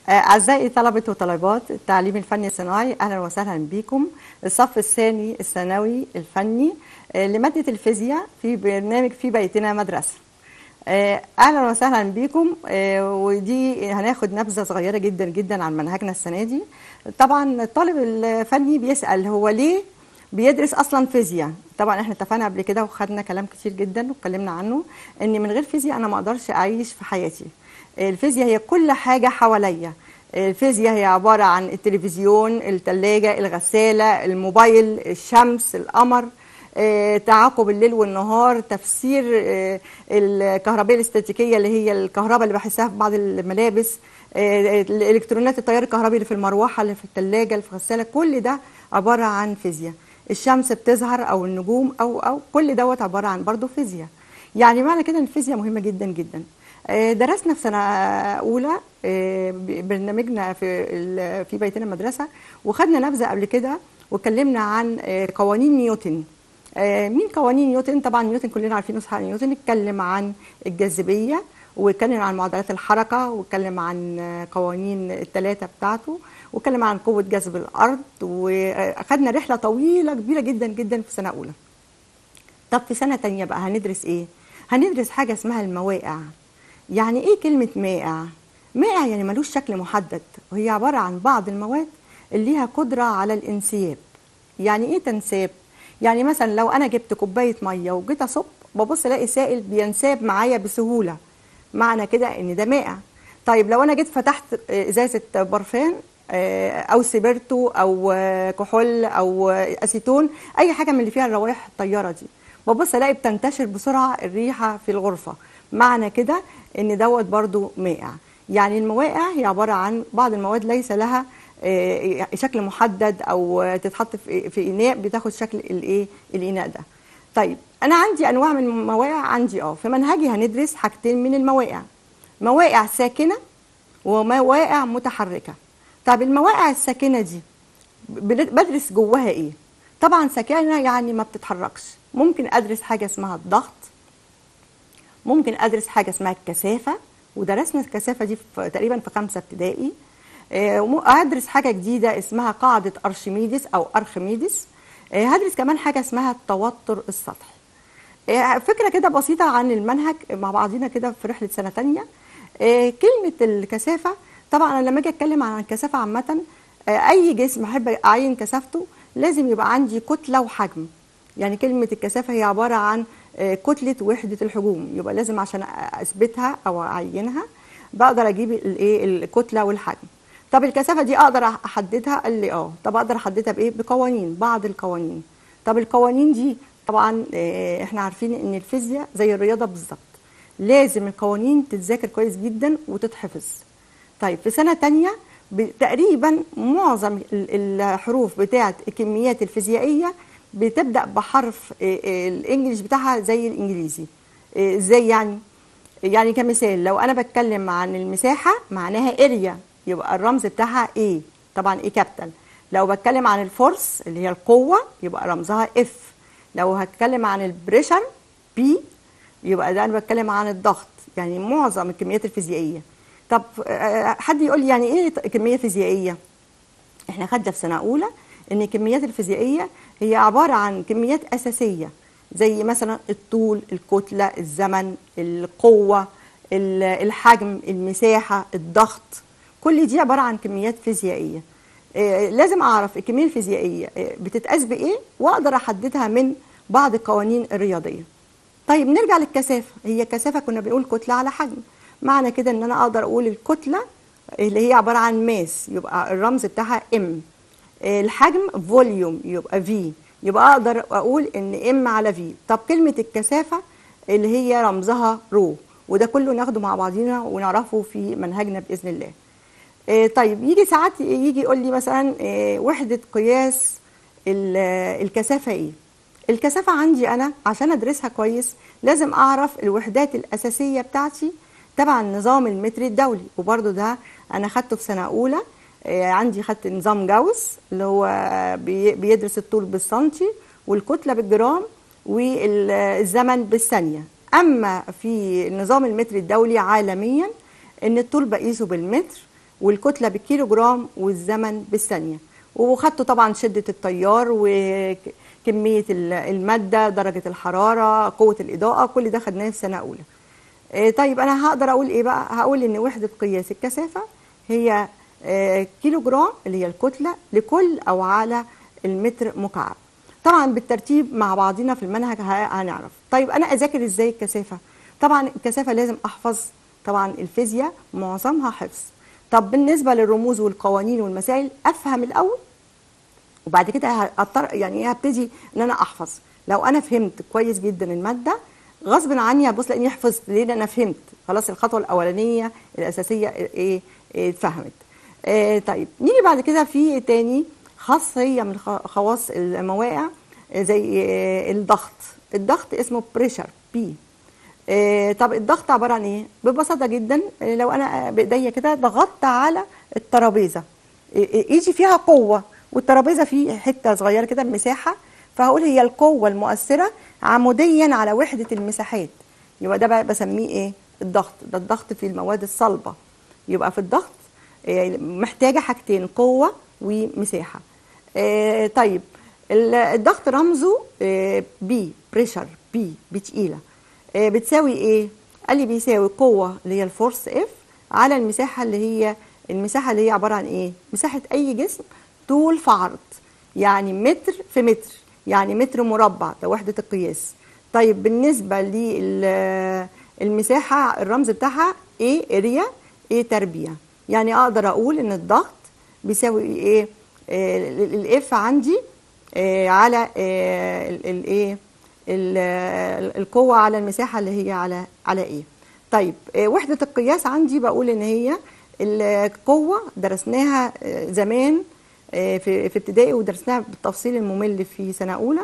أعزائي طلبة وطالبات التعليم الفني الصناعي أهلا وسهلا بكم الصف الثاني الثانوي الفني آه، لمادة الفيزياء في برنامج في بيتنا مدرسة آه، أهلا وسهلا بكم آه، ودي هناخد نبذة صغيرة جدا جدا عن منهجنا السنة دي طبعا الطالب الفني بيسأل هو ليه بيدرس اصلا فيزياء طبعا احنا اتفقنا قبل كده وخدنا كلام كتير جدا واتكلمنا عنه ان من غير فيزياء انا ما اقدرش اعيش في حياتي الفيزياء هي كل حاجه حواليا الفيزياء هي عباره عن التلفزيون الثلاجه الغساله الموبايل الشمس القمر آه، تعاقب الليل والنهار تفسير آه، الكهربائيه الاستاتيكيه اللي هي الكهرباء اللي بحسها في بعض الملابس آه، الالكترونات التيار الكهربي اللي في المروحه اللي في الثلاجه اللي في الغساله كل ده عباره عن فيزياء الشمس بتظهر او النجوم او او كل دوت عباره عن برضه فيزياء يعني معنى كده ان الفيزياء مهمه جدا جدا آه، درسنا في سنه اولى آه، برنامجنا في ال- في بيتنا المدرسه وخدنا نبذه قبل كده واتكلمنا عن آه، قوانين نيوتن آه، مين قوانين نيوتن طبعا نيوتن كلنا عارفين اسحاق نيوتن اتكلم عن الجاذبيه واتكلم عن معادلات الحركه واتكلم عن آه، قوانين الثلاثه بتاعته واتكلم عن قوه جذب الارض واخدنا رحله طويله كبيره جدا جدا في سنه اولى طب في سنه تانية بقى هندرس ايه هندرس حاجه اسمها المواقع يعني ايه كلمه مائع مائع يعني ملوش شكل محدد وهي عباره عن بعض المواد اللي ليها قدره على الانسياب يعني ايه تنساب يعني مثلا لو انا جبت كوبايه ميه وجيت اصب ببص الاقي سائل بينساب معايا بسهوله معنى كده ان ده مائع طيب لو انا جيت فتحت آه، ازازه برفان آه، او سبرتو او آه، كحول او آه، اسيتون اي حاجه من اللي فيها الروائح الطياره دي ببص الاقي بتنتشر بسرعه الريحه في الغرفه معنى كده ان دوت برضو مائع يعني المواقع هي عباره عن بعض المواد ليس لها آه، شكل محدد او آه، تتحط في في اناء بتاخد شكل الايه الاناء ده طيب انا عندي انواع من المواقع عندي اه في منهجي هندرس حاجتين من المواقع مواقع ساكنه ومواقع متحركه طب المواقع الساكنه دي بن- بدرس جواها ايه طبعا ساكنه يعني ما بتتحركش ممكن ادرس حاجه اسمها الضغط ممكن ادرس حاجه اسمها الكثافه ودرسنا الكثافه دي في تقريبا في خمسه ابتدائي آه، وم- هدرس حاجه جديده اسمها قاعده ارشميدس او ارخميدس آه، هدرس كمان حاجه اسمها التوتر السطحي آه، فكره كده بسيطه عن المنهج مع بعضينا كده في رحله سنه تانية آه، كلمه الكثافه طبعا انا لما اجي اتكلم عن الكثافه عامه آه، اي جسم احب اعين كثافته لازم يبقى عندي كتله وحجم يعني كلمه الكثافه هي عباره عن آه، كتله وحده الحجوم يبقى لازم عشان اثبتها او اعينها بقدر اجيب الايه الكتله والحجم طب الكثافه دي اقدر احددها قال لي اه طب اقدر احددها بايه بقوانين بعض القوانين طب القوانين دي طبعا آه، احنا عارفين ان الفيزياء زي الرياضه بالظبط لازم القوانين تتذاكر كويس جدا وتتحفظ طيب في سنه تانية ب- تقريبا معظم ال- الحروف بتاعه الكميات الفيزيائيه بتبدا بحرف آه، آه، الانجليش بتاعها زي الانجليزي آه، ازاي يعني يعني كمثال لو انا بتكلم عن المساحه معناها اريا يبقى الرمز بتاعها ايه طبعا ايه كابيتال لو بتكلم عن الفورس اللي هي القوه يبقى رمزها اف لو هتكلم عن البريشر بي يبقى ده انا بتكلم عن الضغط يعني معظم الكميات الفيزيائيه طب آه، حد يقول لي يعني ايه كميه فيزيائيه احنا خدنا في سنه اولى ان الكميات الفيزيائيه هي عباره عن كميات اساسيه زي مثلا الطول الكتله الزمن القوه ال- الحجم المساحه الضغط كل دي عباره عن كميات فيزيائيه آه، لازم اعرف الكميه الفيزيائيه آه، بتتقاس بايه واقدر احددها من بعض القوانين الرياضيه طيب نرجع للكثافه هي الكثافه كنا بنقول كتله على حجم معنى كده ان انا اقدر اقول الكتله اللي هي عباره عن ماس يبقى الرمز بتاعها ام الحجم فوليوم يبقى في يبقى اقدر اقول ان ام على في طب كلمه الكثافه اللي هي رمزها رو وده كله ناخده مع بعضينا ونعرفه في منهجنا باذن الله آه، طيب يجي ساعات يجي يقول لي مثلا آه، وحده قياس ال- آه، الكثافه ايه الكثافه عندي انا عشان ادرسها كويس لازم اعرف الوحدات الاساسيه بتاعتي تبع النظام المتري الدولي وبرده ده انا خدته في سنه اولى آه، عندي خدت نظام جاوس اللي هو بي- بيدرس الطول بالسنتي والكتله بالجرام والزمن بالثانيه اما في النظام المتري الدولي عالميا ان الطول بقيسه بالمتر والكتله بالكيلو جرام والزمن بالثانيه وخدته طبعا شده التيار وكميه ال- الماده درجه الحراره قوه الاضاءه كل ده خدناه في سنه اولى آه، طيب انا هقدر اقول ايه بقى هقول ان وحده قياس الكثافه هي آه، كيلو جرام اللي هي الكتله لكل او على المتر مكعب طبعا بالترتيب مع بعضنا في المنهج ه- هنعرف طيب انا اذاكر ازاي الكثافه طبعا الكثافه لازم احفظ طبعا الفيزياء معظمها حفظ طب بالنسبه للرموز والقوانين والمسائل افهم الاول وبعد كده هضطر يعني ايه هبتدي ان انا احفظ لو انا فهمت كويس جدا الماده غصب عني هبص لاني حفظت ليه لأن انا فهمت خلاص الخطوه الاولانيه الاساسيه ايه إيه اتفهمت آه طيب نيجي بعد كده في تاني خاصيه من خ- خواص المواقع آه، زي آه، الضغط الضغط اسمه بريشر بي آه، طب الضغط عباره عن ايه ببساطه جدا آه، لو انا بايديا كده ضغطت على الترابيزه آه، آه، ايدي فيها قوه والترابيزه فيه حته صغيره كده مساحه فهقول هي القوه المؤثره عموديا على وحده المساحات يبقى ده بقى بسميه ايه الضغط ده الضغط في المواد الصلبه يبقى في الضغط آه، محتاجه حاجتين قوه ومساحه آه، طيب ال- الضغط رمزه بي بريشر بي بتقيله آه، بتساوي ايه قال لي بيساوي قوه اللي هي الفورس اف على المساحه اللي هي المساحه اللي هي عباره عن ايه مساحه اي جسم طول في عرض يعني متر في متر يعني متر مربع ده وحده القياس طيب بالنسبه للمساحه الرمز بتاعها ايه اريا ايه تربيع يعني اقدر اقول ان الضغط بيساوي ايه الاف عندي آه، على الايه القوه على المساحه اللي هي على على ايه طيب آه، وحده القياس عندي بقول ان هي القوه درسناها آه، زمان آه، في في ابتدائي ودرسناها بالتفصيل الممل في سنه اولى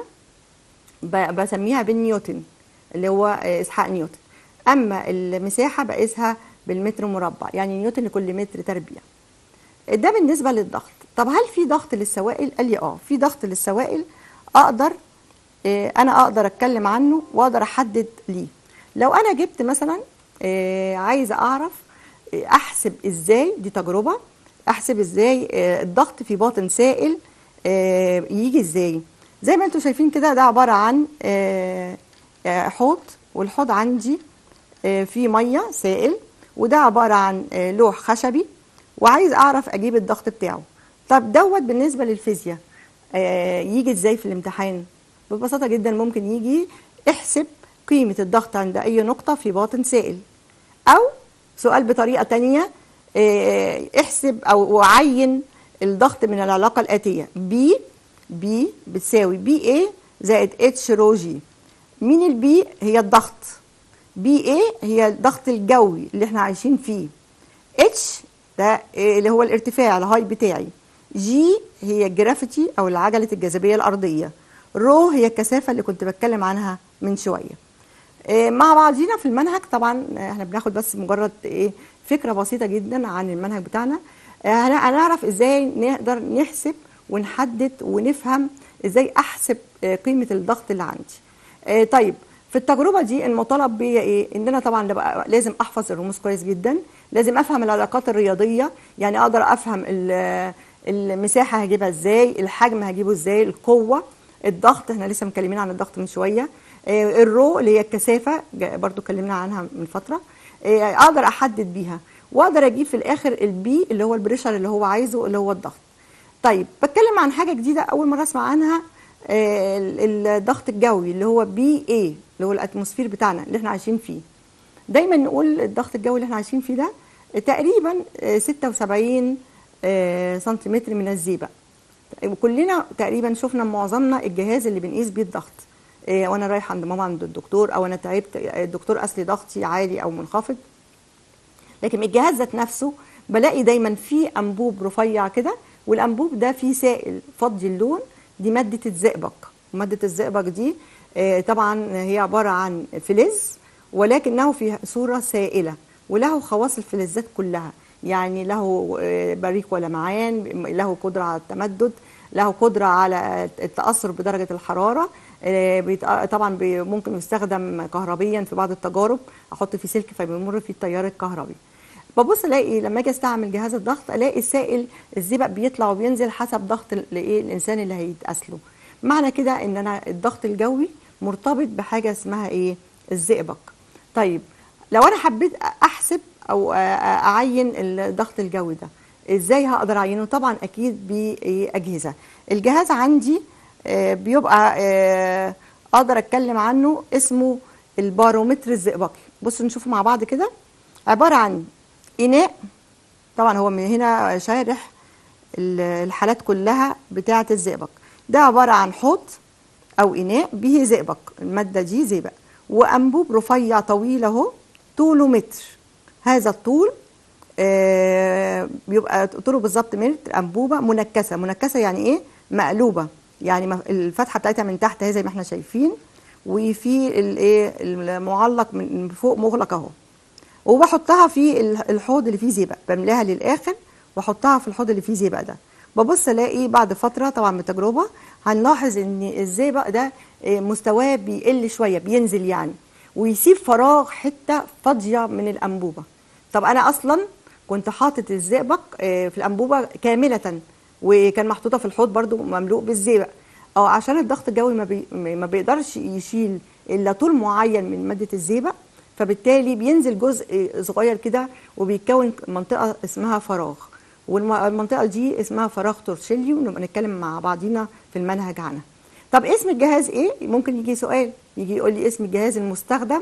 ب- بسميها بالنيوتن اللي هو آه، اسحاق نيوتن اما المساحه بقيسها بالمتر مربع يعني نيوتن لكل متر تربيع ده بالنسبه للضغط طب هل في ضغط للسوائل قال لي اه في ضغط للسوائل اقدر آه، انا اقدر اتكلم عنه واقدر احدد ليه لو انا جبت مثلا آه، عايزه اعرف آه، احسب ازاي دي تجربه احسب ازاي آه، الضغط في باطن سائل آه، يجي ازاي زي ما انتم شايفين كده ده عباره عن آه، آه، حوض والحوض عندي آه، فيه ميه سائل وده عباره عن آه، لوح خشبي وعايز اعرف اجيب الضغط بتاعه طب دوت بالنسبه للفيزياء آه، يجي ازاي في الامتحان ببساطه جدا ممكن يجي احسب قيمه الضغط عند اي نقطه في باطن سائل او سؤال بطريقه تانية آه، احسب او عين الضغط من العلاقه الاتيه بي بي بتساوي بي اي زائد اتش رو جي مين البي هي الضغط بي اي هي الضغط الجوي اللي احنا عايشين فيه اتش ده إيه اللي هو الارتفاع الهاي بتاعي جي هي الجرافيتي او العجله الجاذبيه الارضيه رو هي الكثافه اللي كنت بتكلم عنها من شويه إيه مع بعضينا في المنهج طبعا احنا بناخد بس مجرد ايه فكره بسيطه جدا عن المنهج بتاعنا آه، هن- هنعرف ازاي نقدر نحسب ونحدد ونفهم ازاي احسب آه، قيمه الضغط اللي عندي آه، طيب في التجربه دي المطالب بيا ايه ان انا طبعا لبقى لازم احفظ الرموز كويس جدا لازم افهم العلاقات الرياضيه يعني اقدر افهم ال- المساحه هجيبها ازاي الحجم هجيبه ازاي القوه الضغط احنا لسه مكلمين عن الضغط من شويه آه، الرو اللي هي الكثافه جا- برضو اتكلمنا عنها من فتره آه، اقدر احدد بيها واقدر اجيب في الاخر البي اللي هو البريشر اللي هو عايزه اللي هو الضغط طيب بتكلم عن حاجه جديده اول مره اسمع عنها آه، ال- الضغط الجوي اللي هو بي اي اللي هو الاتموسفير بتاعنا اللي احنا عايشين فيه دايما نقول الضغط الجوي اللي احنا عايشين فيه ده آه، تقريبا آه، 76 آه، سنتيمتر من الزيبق وكلنا تقريبا شفنا معظمنا الجهاز اللي بنقيس بيه الضغط إيه وانا رايحه عند ماما عند الدكتور او انا تعبت الدكتور قاس لي ضغطي عالي او منخفض لكن الجهاز ذات نفسه بلاقي دايما فيه انبوب رفيع كده والانبوب ده فيه سائل فضي اللون دي ماده الزئبق ماده الزئبق دي آه، طبعا هي عباره عن فلز ولكنه في صوره سائله وله خواص الفلزات كلها يعني له آه، بريق ولمعان له قدره على التمدد له قدره على التاثر بدرجه الحراره آه، بيت- طبعا بي- ممكن يستخدم كهربيا في بعض التجارب احط فيه سلك فبيمر فيه التيار الكهربي ببص الاقي لما اجي استعمل جهاز الضغط الاقي السائل الزئبق بيطلع وبينزل حسب ضغط الايه الانسان اللي هيتقاس له معنى كده ان انا الضغط الجوي مرتبط بحاجه اسمها ايه الزئبق طيب لو انا حبيت احسب او اعين الضغط الجوي ده ازاي هقدر اعينه طبعا اكيد باجهزه الجهاز عندي آه، بيبقى آه، اقدر اتكلم عنه اسمه البارومتر الزئبقي بصوا نشوف مع بعض كده عباره عن اناء طبعا هو من هنا شارح ال- الحالات كلها بتاعه الزئبق ده عباره عن حوض او اناء به زئبق الماده دي زئبق وانبوب رفيع طويل اهو طوله متر هذا الطول آه، بيبقى طوله بالظبط متر انبوبه منكسه منكسه يعني ايه مقلوبه يعني مف- الفتحه بتاعتها من تحت اهي زي ما احنا شايفين وفي الايه المعلق من فوق مغلق اهو وبحطها في ال- الحوض اللي فيه زئبق بملاها للاخر واحطها في الحوض اللي فيه زئبق ده ببص الاقي بعد فتره طبعا من التجربه هنلاحظ ان الزئبق ده آه، مستواه بيقل شويه بينزل يعني ويسيب فراغ حته فاضيه من الانبوبه طب انا اصلا كنت حاطط الزئبق آه، في الانبوبه كامله وكان محطوطه في الحوض برضو مملوء بالزئبق اه عشان الضغط الجوي ما, بي ما بيقدرش يشيل الا طول معين من ماده الزئبق فبالتالي بينزل جزء صغير كده وبيتكون منطقه اسمها فراغ والمنطقه دي اسمها فراغ تورشيلي ونبقى نتكلم مع بعضينا في المنهج عنها طب اسم الجهاز ايه ممكن يجي سؤال يجي يقول لي اسم الجهاز المستخدم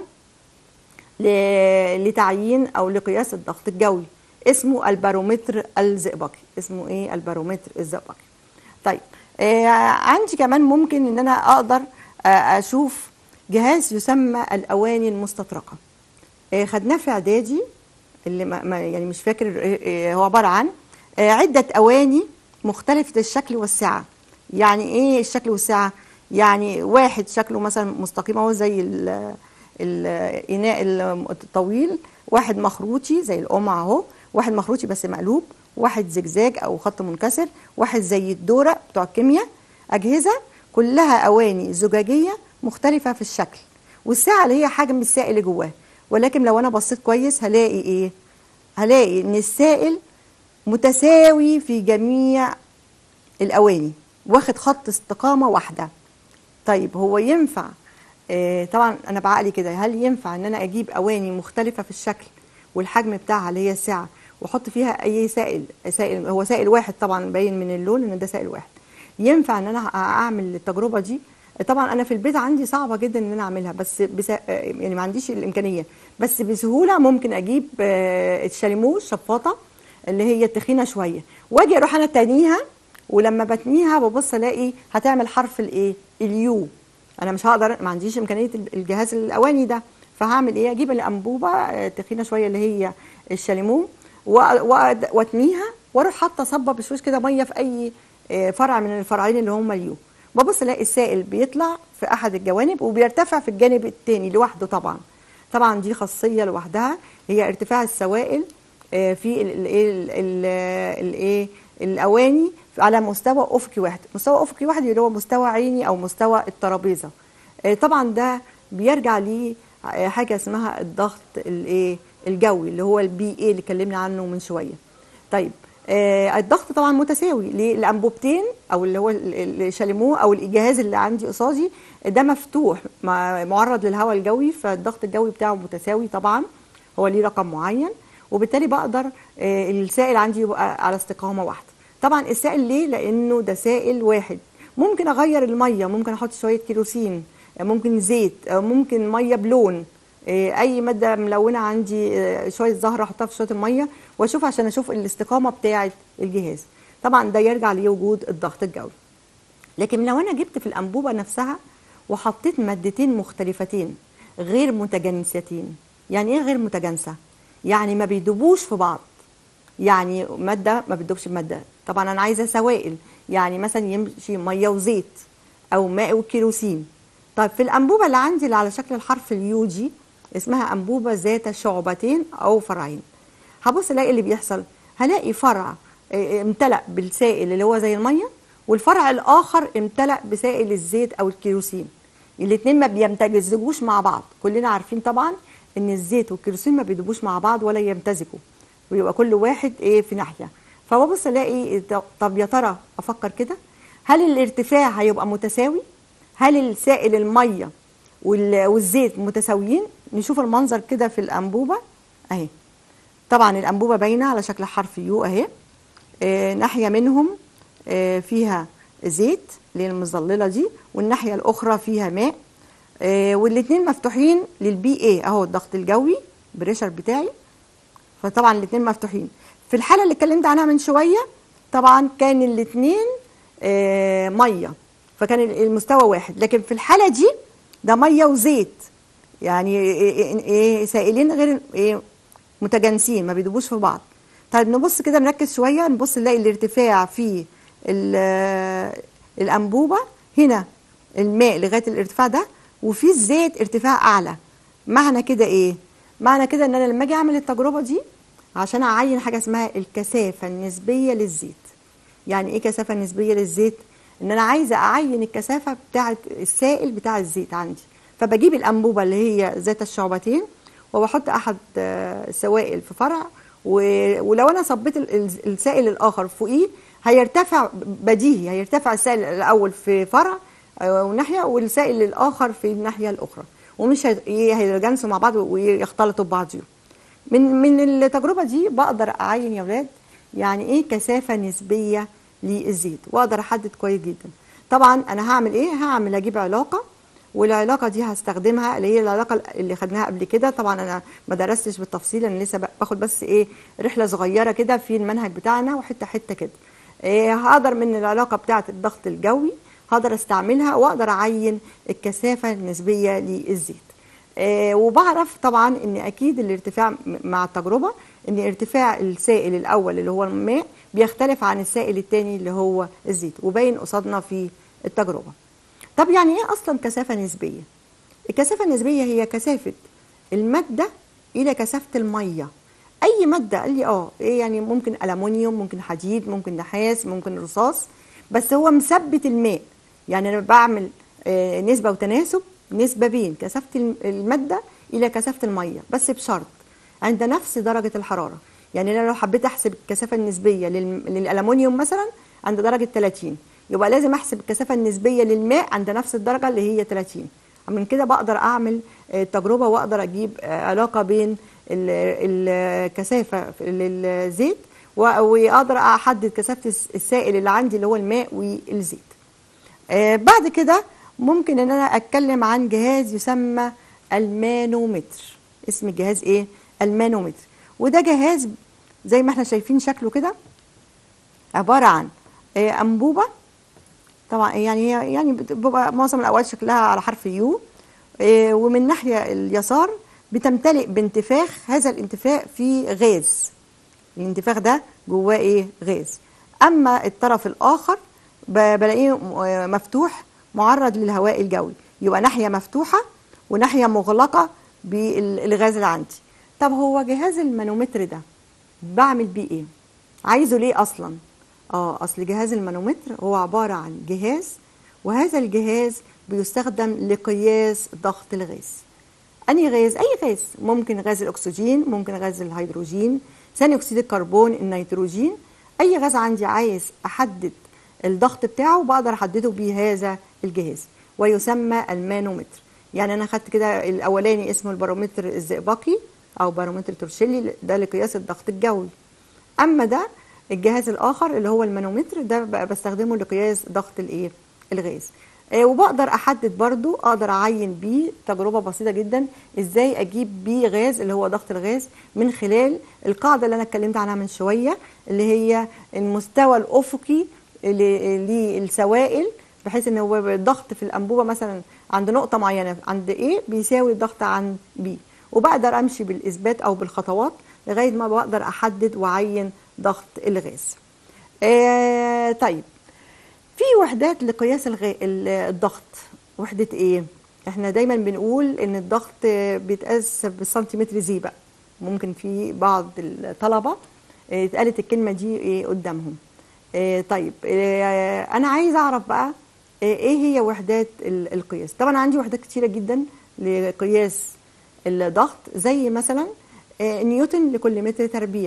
ل- لتعيين او لقياس الضغط الجوي اسمه البارومتر الزئبقي اسمه ايه البارومتر الزئبقي طيب آه عندي كمان ممكن ان انا اقدر آه اشوف جهاز يسمى الاواني المستطرقه آه خدناه في اعدادي اللي ما ما- يعني مش فاكر آه، آه، هو عباره عن آه، عده اواني مختلفه الشكل والسعه يعني ايه الشكل والسعه يعني واحد شكله مثلا مستقيم اهو زي ال- الاناء الطويل واحد مخروطي زي القمع اهو واحد مخروطي بس مقلوب واحد زجزاج او خط منكسر واحد زي الدوره بتوع الكيمياء اجهزه كلها اواني زجاجيه مختلفه في الشكل والسعه اللي هي حجم السائل اللي جواه ولكن لو انا بصيت كويس هلاقي ايه هلاقي ان السائل متساوي في جميع الاواني واخد خط استقامه واحده طيب هو ينفع آه طبعا انا بعقلي كده هل ينفع ان انا اجيب اواني مختلفه في الشكل والحجم بتاعها اللي هي السعه واحط فيها اي سائل سائل هو سائل واحد طبعا باين من اللون ان ده سائل واحد ينفع ان انا اعمل التجربه دي طبعا انا في البيت عندي صعبه جدا ان انا اعملها بس بس يعني ما عنديش الامكانيه بس بسهوله ممكن اجيب آه، الشاليمو الشفاطه اللي هي التخينه شويه واجي اروح انا تانيها ولما بتنيها ببص الاقي هتعمل حرف الايه اليو انا مش هقدر ما عنديش امكانيه الجهاز الاواني ده فهعمل ايه اجيب الانبوبه آه، تخينه شويه اللي هي الشاليمو و- وأد- واتنيها واروح حاطه صبه بشويش كده ميه في اي آه، فرع من الفرعين اللي هم اليو ببص الاقي السائل بيطلع في احد الجوانب وبيرتفع في الجانب التاني لوحده طبعا طبعا دي خاصيه لوحدها هي ارتفاع السوائل آه، في الايه الايه الاواني على مستوى افقي واحد مستوى افقي واحد اللي هو مستوى عيني او مستوى الترابيزه آه، طبعا ده بيرجع ليه آه، حاجه اسمها الضغط الايه الجوي اللي هو البي اي اللي اتكلمنا عنه من شويه طيب آه الضغط طبعا متساوي للانبوبتين او اللي هو ال- ال- الشاليمو او الجهاز اللي عندي قصادي ده مفتوح مع- معرض للهواء الجوي فالضغط الجوي بتاعه متساوي طبعا هو ليه رقم معين وبالتالي بقدر آه السائل عندي يبقى على استقامه واحده طبعا السائل ليه لانه ده سائل واحد ممكن اغير الميه ممكن احط شويه كيروسين آه، ممكن زيت آه، ممكن ميه بلون آه، اي ماده ملونه عندي آه، شويه زهره احطها في شويه الميه واشوف عشان اشوف الاستقامه بتاعه الجهاز طبعا ده يرجع لوجود الضغط الجوي لكن لو انا جبت في الانبوبه نفسها وحطيت مادتين مختلفتين غير متجانستين يعني ايه غير متجانسه يعني ما بيدوبوش في بعض يعني ماده ما بتدوبش بماده طبعا انا عايزه سوائل يعني مثلا يمشي ميه وزيت او ماء وكيروسين طيب في الانبوبه اللي عندي اللي على شكل الحرف اليو جي اسمها انبوبه ذات شعبتين او فرعين هبص الاقي اللي بيحصل هلاقي فرع آه، امتلأ بالسائل اللي هو زي الميه والفرع الاخر امتلأ بسائل الزيت او الكيروسين الاثنين ما بيمتزجوش مع بعض كلنا عارفين طبعا ان الزيت والكيروسين ما بيدوبوش مع بعض ولا يمتزجوا ويبقى كل واحد ايه في ناحيه فببص الاقي طب- طب يا ترى افكر كده هل الارتفاع هيبقى متساوي هل السائل الميه وال- والزيت متساويين نشوف المنظر كده في الانبوبه اهي طبعا الانبوبه باينه على شكل حرف يو اهي آه، ناحيه منهم آه، فيها زيت اللي هي المظلله دي والناحيه الاخرى فيها ماء والاثنين مفتوحين للبي اي اهو الضغط الجوي بريشر بتاعي فطبعا الاثنين مفتوحين في الحاله اللي اتكلمت عنها من شويه طبعا كان الاثنين ميه فكان المستوى واحد لكن في الحاله دي ده ميه وزيت يعني إيه- إيه- إيه سائلين غير إيه متجانسين ما بيدوبوش في بعض طيب نبص كده نركز شويه نبص نلاقي الارتفاع في ال- الانبوبه هنا الماء لغايه الارتفاع ده وفي الزيت ارتفاع اعلى معنى كده ايه معنى كده ان انا لما اجي اعمل التجربه دي عشان اعين حاجه اسمها الكثافه النسبيه للزيت يعني ايه كثافه نسبيه للزيت ان انا عايزه اعين الكثافه بتاعه السائل بتاع الزيت عندي فبجيب الانبوبه اللي هي ذات الشعبتين وبحط احد آه، سوائل في فرع و- ولو انا صبيت ال- ال- السائل الاخر فوقيه هيرتفع بديهي هيرتفع السائل الاول في فرع آه، وناحيه والسائل الاخر في الناحيه الاخرى ومش هي- هيتجانسوا مع بعض ويختلطوا ببعضهم من من التجربه دي بقدر اعين يا ولاد يعني ايه كثافه نسبيه للزيت واقدر احدد كويس جدا طبعا انا هعمل ايه هعمل اجيب علاقه والعلاقه دي هستخدمها اللي هي العلاقه اللي خدناها قبل كده طبعا انا ما درستش بالتفصيل انا لسه باخد بس ايه رحله صغيره كده في المنهج بتاعنا وحته حته كده إيه هقدر من العلاقه بتاعه الضغط الجوي هقدر استعملها واقدر اعين الكثافه النسبيه للزيت آه، وبعرف طبعا ان اكيد الارتفاع م- مع التجربه ان ارتفاع السائل الاول اللي هو الماء بيختلف عن السائل الثاني اللي هو الزيت وباين قصادنا في التجربه طب يعني ايه اصلا كثافه نسبيه الكثافه النسبيه هي كثافه الماده الى كثافه الميه اي ماده قال لي اه ايه يعني ممكن المونيوم ممكن حديد ممكن نحاس ممكن رصاص بس هو مثبت الماء يعني انا بعمل آه، نسبه وتناسب نسبه بين كثافه الم- الماده الى كثافه الميه بس بشرط عند نفس درجه الحراره يعني انا لو حبيت احسب الكثافه النسبيه للم- للالومنيوم مثلا عند درجه 30 يبقى لازم احسب الكثافه النسبيه للماء عند نفس الدرجه اللي هي 30 من كده بقدر اعمل آه، تجربه واقدر اجيب آه، علاقه بين ال- الكثافه للزيت و- واقدر احدد كثافه الس- السائل اللي عندي اللي هو الماء والزيت آه، بعد كده ممكن ان انا اتكلم عن جهاز يسمى المانومتر اسم الجهاز ايه المانومتر وده جهاز زي ما احنا شايفين شكله كده عباره عن آه، انبوبه طبعا يعني هي يعني بتبقى معظم الاوقات شكلها على حرف يو آه، ومن الناحيه اليسار بتمتلئ بانتفاخ هذا الانتفاخ فيه غاز الانتفاخ ده جواه ايه غاز اما الطرف الاخر ب- بلاقيه م- مفتوح معرض للهواء الجوي يبقى ناحيه مفتوحه وناحيه مغلقه بالغاز اللي عندي طب هو جهاز المانومتر ده بعمل بيه ايه عايزه ليه اصلا اه اصل جهاز المانومتر هو عباره عن جهاز وهذا الجهاز بيستخدم لقياس ضغط الغاز أنهي غاز؟ أي غاز ممكن غاز الأكسجين ممكن غاز الهيدروجين ثاني أكسيد الكربون النيتروجين أي غاز عندي عايز أحدد الضغط بتاعه بقدر أحدده بهذا الجهاز ويسمى المانومتر يعني أنا خدت كده الأولاني اسمه البارومتر الزئبقي أو بارومتر تورشيلي ده لقياس الضغط الجوي أما ده الجهاز الآخر اللي هو المانومتر ده بقى بستخدمه لقياس ضغط الإيه؟ الغاز آه، وبقدر احدد برضو اقدر اعين بيه تجربه بسيطه جدا ازاي اجيب بيه غاز اللي هو ضغط الغاز من خلال القاعده اللي انا اتكلمت عنها من شويه اللي هي المستوى الافقي ل- للسوائل بحيث ان هو الضغط في الانبوبه مثلا عند نقطه معينه عند ايه بيساوي الضغط عند بي وبقدر امشي بالاثبات او بالخطوات لغايه ما بقدر احدد واعين ضغط الغاز آه طيب في وحدات لقياس الغ... ال- الضغط وحدة ايه؟ احنا دايما بنقول ان الضغط بيتقاس بالسنتيمتر زيبق ممكن في بعض الطلبة اه، اتقالت الكلمة دي ايه قدامهم اه، طيب اه، انا عايز اعرف بقى اه، ايه هي وحدات ال- القياس طبعا عندي وحدات كتيرة جدا لقياس الضغط زي مثلا اه، نيوتن لكل متر تربيع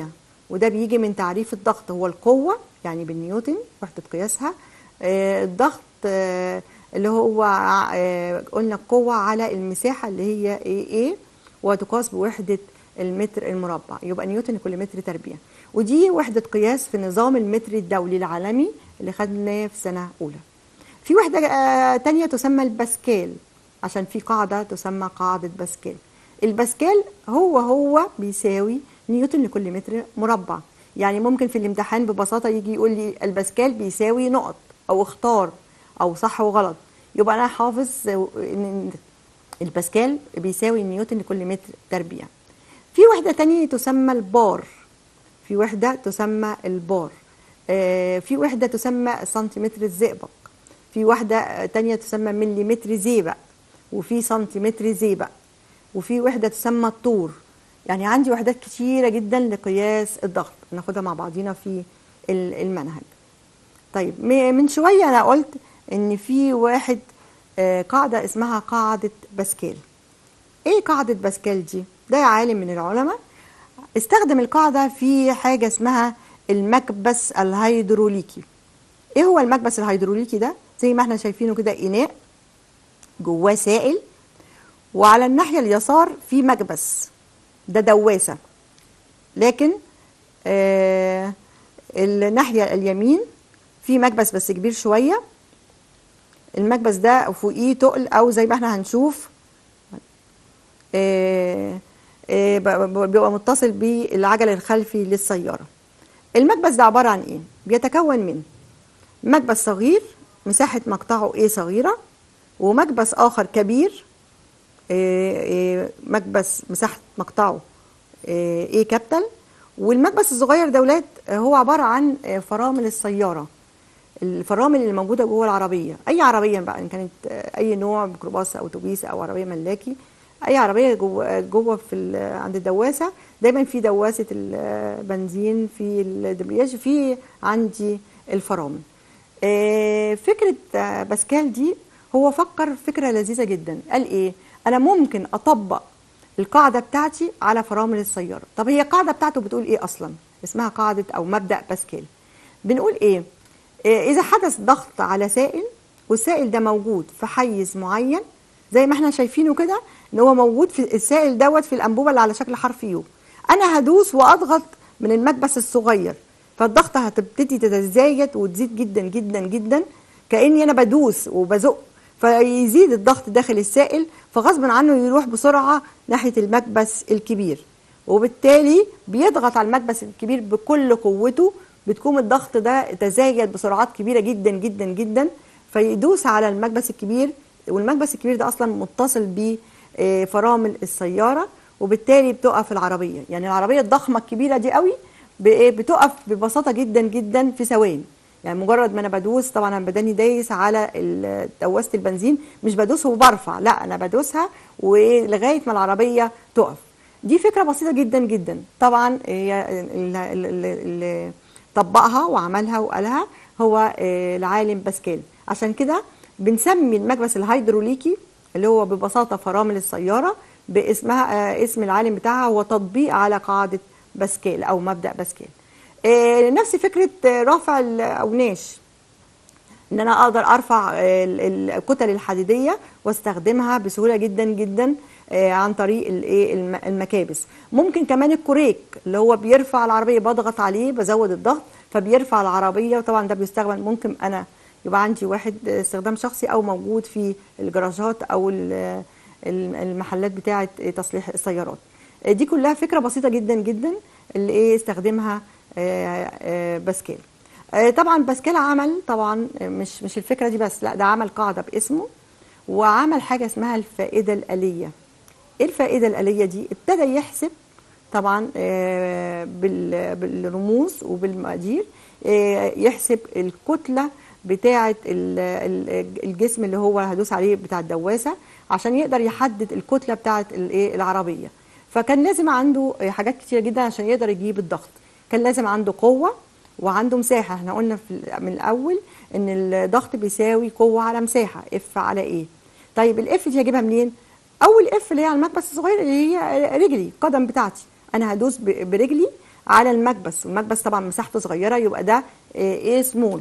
وده بيجي من تعريف الضغط هو القوه يعني بالنيوتن وحده قياسها آه، الضغط آه، اللي هو آه، قلنا القوه على المساحه اللي هي ايه ايه وتقاس بوحده المتر المربع يبقى نيوتن لكل متر تربيع ودي وحده قياس في نظام المتر الدولي العالمي اللي خدناه في سنه اولى في وحده آه، تانية تسمى الباسكال عشان في قاعده تسمى قاعده باسكال الباسكال هو هو بيساوي نيوتن لكل متر مربع يعني ممكن في الامتحان ببساطه يجي يقول لي الباسكال بيساوي نقط او اختار او صح وغلط يبقى انا حافظ ان الباسكال بيساوي نيوتن لكل متر تربيع في وحده تانية تسمى البار في وحده تسمى البار آه، في وحده تسمى سنتيمتر الزئبق في واحده تانية تسمى مليمتر زيبق وفي سنتيمتر زيبق وفي وحده تسمى الطور يعني عندي وحدات كتيره جدا لقياس الضغط ناخدها مع بعضينا في ال- المنهج طيب م- من شويه انا قلت ان في واحد آه، قاعده اسمها قاعده باسكال ايه قاعده باسكال دي ده عالم من العلماء استخدم القاعده في حاجه اسمها المكبس الهيدروليكي ايه هو المكبس الهيدروليكي ده زي ما احنا شايفينه كده اناء جواه سائل وعلى الناحيه اليسار في مكبس ده دواسه لكن آه الناحيه اليمين في مكبس بس كبير شويه المكبس ده فوقيه تقل او زي ما احنا هنشوف آه، آه، ب- ب- بيبقى متصل بالعجل الخلفي للسياره المكبس ده عباره عن ايه بيتكون من مكبس صغير مساحه مقطعه ايه صغيره ومكبس اخر كبير آه، آه، مكبس مساحه مقطعه آه، ايه كابيتال والمكبس الصغير ده ولاد آه، هو عباره عن آه، فرامل السياره الفرامل اللي موجوده جوه العربيه اي عربيه بقى ان كانت آه، اي نوع ميكروباص او اتوبيس او عربيه ملاكي اي عربيه جوه جوه في ال- عند الدواسه دايما في دواسه البنزين في الدبرياج في عندي الفرامل آه، فكره آه، باسكال دي هو فكر فكره لذيذه جدا قال ايه انا ممكن اطبق القاعده بتاعتي على فرامل السياره طب هي القاعده بتاعته بتقول ايه اصلا اسمها قاعده او مبدا باسكال بنقول ايه إيه، اذا حدث ضغط على سائل والسائل ده موجود في حيز معين زي ما احنا شايفينه كده ان هو موجود في السائل دوت في الانبوبه اللي على شكل حرف يو انا هدوس واضغط من المكبس الصغير فالضغط هتبتدي تتزايد وتزيد جدا جدا جدا كاني انا بدوس وبزق فيزيد الضغط داخل السائل فغصب عنه يروح بسرعه ناحيه المكبس الكبير وبالتالي بيضغط على المكبس الكبير بكل قوته بتكون الضغط ده تزايد بسرعات كبيره جدا جدا جدا فيدوس على المكبس الكبير والمكبس الكبير ده اصلا متصل بفرامل السياره وبالتالي بتقف العربيه يعني العربيه الضخمه الكبيره دي قوي بإيه؟ بتقف ببساطه جدا جدا في ثواني يعني مجرد ما انا بدوس طبعا انا بداني دايس على ال- دواسه البنزين مش بدوس وبرفع لا انا بدوسها ولغايه ما العربيه تقف دي فكره بسيطه جدا جدا طبعا هي ال- ال- ال- اللي طبقها وعملها وقالها هو آه، العالم باسكال عشان كده بنسمي المكبس الهيدروليكي اللي هو ببساطه فرامل السياره باسمها آه، اسم العالم بتاعها هو تطبيق على قاعده باسكال او مبدا باسكال آه، نفس فكره آه، رفع الاوناش ان انا اقدر ارفع ال- ال- الكتل الحديديه واستخدمها بسهوله جدا جدا آه، عن طريق الايه الم- المكابس ممكن كمان الكوريك اللي هو بيرفع العربيه بضغط عليه بزود الضغط فبيرفع العربيه وطبعا ده بيستخدم ممكن انا يبقى عندي واحد استخدام شخصي او موجود في الجراجات او ال- ال- المحلات بتاعه تصليح السيارات آه، دي كلها فكره بسيطه جدا جدا اللي ايه استخدمها آه، آه، باسكال آه، طبعا باسكال عمل طبعا آه، مش مش الفكره دي بس لا ده عمل قاعده باسمه وعمل حاجه اسمها الفائده الاليه ايه الفائده الاليه دي ابتدى يحسب طبعا آه، بال- بالرموز وبالمقادير آه، يحسب الكتله بتاعه ال- ال- الجسم اللي هو هدوس عليه بتاع الدواسه عشان يقدر يحدد الكتله بتاعه الايه العربيه فكان لازم عنده آه، حاجات كتيره جدا عشان يقدر يجيب الضغط كان لازم عنده قوه وعنده مساحه احنا قلنا في ال- من الاول ان الضغط بيساوي قوه على مساحه اف على ايه طيب الاف دي هجيبها منين اول اف اللي هي على المكبس الصغير اللي هي رجلي القدم بتاعتي انا هدوس ب- برجلي على المكبس والمكبس طبعا مساحته صغيره يبقى ده ايه سمول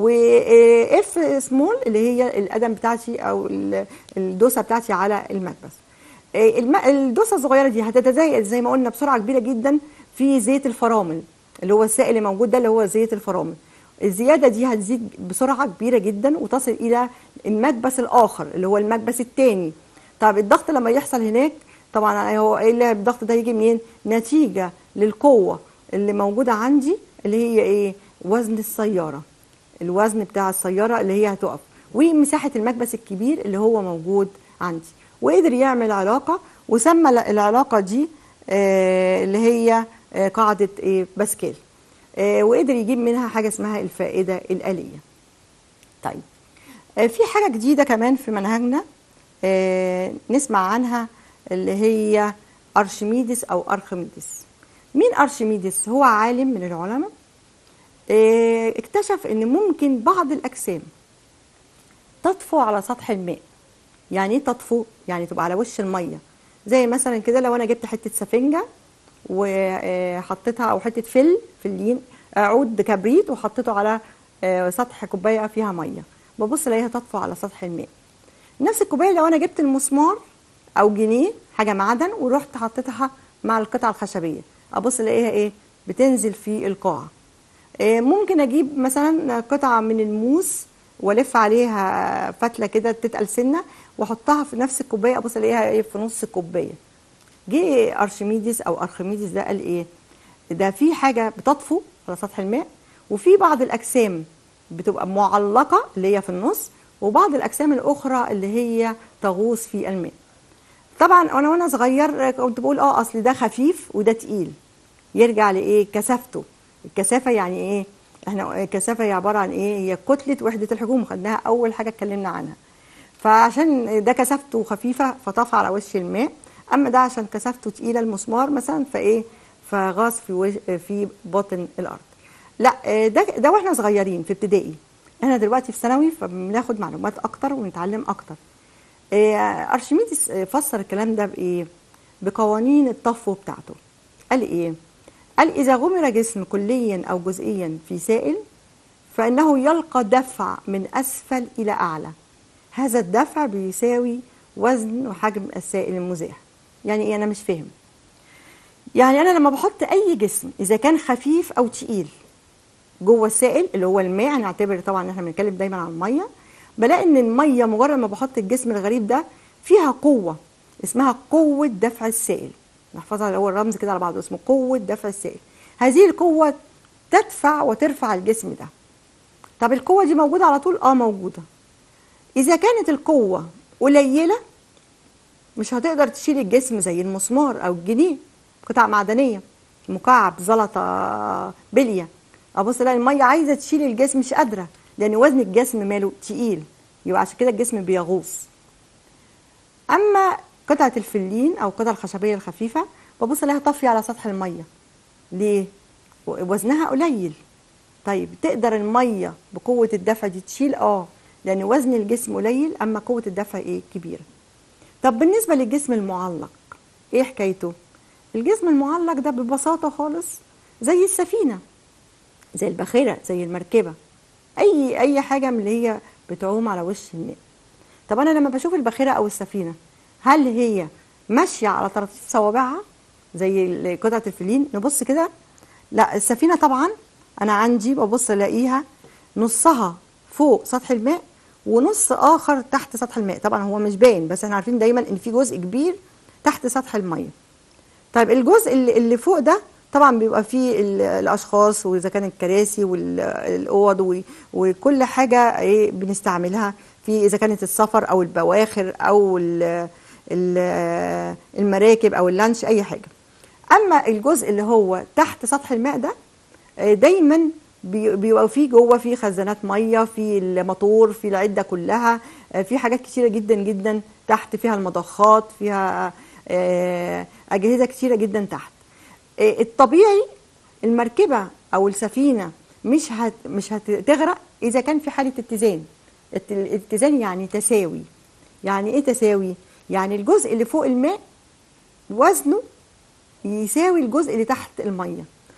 واف سمول اللي هي القدم بتاعتي او ال- الدوسه بتاعتي على المكبس آه، الم- الدوسه الصغيره دي هتتزايد زي ما قلنا بسرعه كبيره جدا في زيت الفرامل اللي هو السائل اللي موجود ده اللي هو زيت الفرامل الزياده دي هتزيد بسرعه كبيره جدا وتصل الى المكبس الاخر اللي هو المكبس الثاني طب الضغط لما يحصل هناك طبعا هو ايه اللي الضغط ده يجي منين نتيجه للقوه اللي موجوده عندي اللي هي ايه وزن السياره الوزن بتاع السياره اللي هي هتقف ومساحه المكبس الكبير اللي هو موجود عندي وقدر يعمل علاقه وسمى العلاقه دي آه، اللي هي آه، قاعده ايه باسكال آه، وقدر يجيب منها حاجه اسمها الفائده الاليه طيب آه، في حاجه جديده كمان في منهجنا آه، نسمع عنها اللي هي ارشميدس او ارخميدس مين ارشميدس هو عالم من العلماء آه، اكتشف ان ممكن بعض الاجسام تطفو على سطح الماء يعني ايه تطفو يعني تبقى على وش الميه زي مثلا كده لو انا جبت حته سفنجه وحطيتها او حته فل فلين عود كبريت وحطيته على آه، سطح كوبايه فيها ميه ببص الاقيها تطفو على سطح الماء نفس الكوبايه لو انا جبت المسمار او جنيه حاجه معدن ورحت حطيتها مع القطعه الخشبيه ابص الاقيها ايه بتنزل في القاع آه، ممكن اجيب مثلا قطعه من الموس والف عليها فتله كده تتقل سنه واحطها في نفس الكوبايه ابص الاقيها ايه في نص الكوبايه جه ارشميدس او ارخميدس ده قال ايه ده في حاجه بتطفو على سطح الماء وفي بعض الاجسام بتبقى معلقه اللي هي في النص وبعض الاجسام الاخرى اللي هي تغوص في الماء طبعا انا وانا صغير كنت بقول اه اصل ده خفيف وده تقيل يرجع لايه كثافته الكثافه يعني ايه احنا الكثافه هي عباره عن ايه هي كتله وحده الحجوم خدناها اول حاجه اتكلمنا عنها فعشان ده كثافته خفيفه فطاف على وش الماء اما ده عشان كثافته تقيله المسمار مثلا فايه فغاص في وش في باطن الارض لا آه، ده ده واحنا صغيرين في ابتدائي احنا دلوقتي في ثانوي فبناخد معلومات اكتر ونتعلم اكتر آه، ارشميدس آه، فسر الكلام ده بايه بقوانين الطفو بتاعته قال ايه قال اذا غمر جسم كليا او جزئيا في سائل فانه يلقى دفع من اسفل الى اعلى هذا الدفع بيساوي وزن وحجم السائل المزاح يعني ايه انا مش فاهم يعني انا لما بحط اي جسم اذا كان خفيف او تقيل جوه السائل اللي هو الماء هنعتبر طبعا احنا بنتكلم دايما عن الميه بلاقي ان الميه مجرد ما بحط الجسم الغريب ده فيها قوه اسمها قوه دفع السائل نحفظها اللي هو الرمز كده على بعضه اسمه قوه دفع السائل هذه القوه تدفع وترفع الجسم ده طب القوه دي موجوده على طول اه موجوده اذا كانت القوه قليله مش هتقدر تشيل الجسم زي المسمار او الجنيه قطع معدنيه مكعب زلطه بليه ابص الاقي الميه عايزه تشيل الجسم مش قادره لان وزن الجسم ماله تقيل يبقى عشان كده الجسم بيغوص اما قطعه الفلين او القطعه الخشبيه الخفيفه ببص الاقيها طافيه على سطح الميه ليه وزنها قليل طيب تقدر الميه بقوه الدفع دي تشيل اه لان وزن الجسم قليل اما قوه الدفع ايه كبيره طب بالنسبه للجسم المعلق ايه حكايته الجسم المعلق ده ببساطه خالص زي السفينه زي الباخره زي المركبه اي اي حاجه من اللي هي بتعوم على وش الماء طب انا لما بشوف الباخره او السفينه هل هي ماشيه على طراطيف صوابعها زي قطعه الفلين نبص كده لا السفينه طبعا انا عندي ببص الاقيها نصها فوق سطح الماء ونص اخر تحت سطح الماء طبعا هو مش باين بس احنا عارفين دايما ان في جزء كبير تحت سطح الميه طيب الجزء اللي, اللي فوق ده طبعا بيبقى فيه ال- الاشخاص واذا كان الكراسي والاوض و- وكل حاجه ايه بنستعملها في اذا كانت السفر او البواخر او ال- ال- المراكب او اللانش اي حاجه اما الجزء اللي هو تحت سطح الماء ده آه، دايما بي- بيبقى فيه جوه في خزانات ميه في الموتور في العده كلها آه، في حاجات كتيره جدا جدا تحت فيها المضخات فيها آه، اجهزه كتيره جدا تحت آه، الطبيعي المركبه او السفينه مش هت مش هتغرق اذا كان في حاله اتزان الت- الاتزان يعني تساوي يعني ايه تساوي يعني الجزء اللي فوق الماء وزنه يساوي الجزء اللي تحت الميه